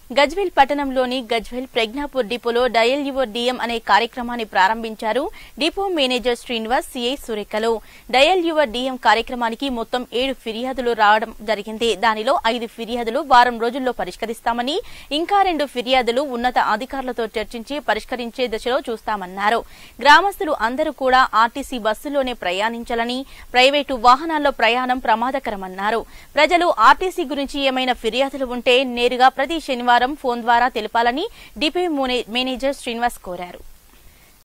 గజ్వేల్ పట్టణంలోని గజ్వేల్ ప్రజ్ఞాపూర్ డిపోలో dial your DM అనే కార్యక్రమాన్ని ప్రారంభించారు డిపో మేనేజర్ శ్రీనివాస్ సిఐ సురేఖలు డయల్ యువర్ డిఎం కార్యక్రమానికి మొత్తం ఏడు ఫిర్యాదులు రావడం జరిగింది దానిలో ఐదు ఫిర్యాదులు వారం రోజుల్లో పరిష్కరిస్తామని ఇంకా రెండు ఫిర్యాదులు ఉన్నత అధికారులతో చర్చించి పరిష్కరించే దశలో చూస్తామన్నారు గ్రామస్తులు అందరూ కూడా ఆర్టీసీ బస్సులోనే ప్రయాణించాలని ప్రైవేటు వాహనాల్లో ప్రయాణం ప్రమాదకరమన్నారు ప్రజలు ఆర్టీసీ గురించి ఏమైనా ఫిర్యాదులు ఉంటే నేరుగా ప్రతి శనివారం ఫోన్ ద్వారా తెలపాలని డిపో మేనేజర్ శ్రీనివాస్ కోరారు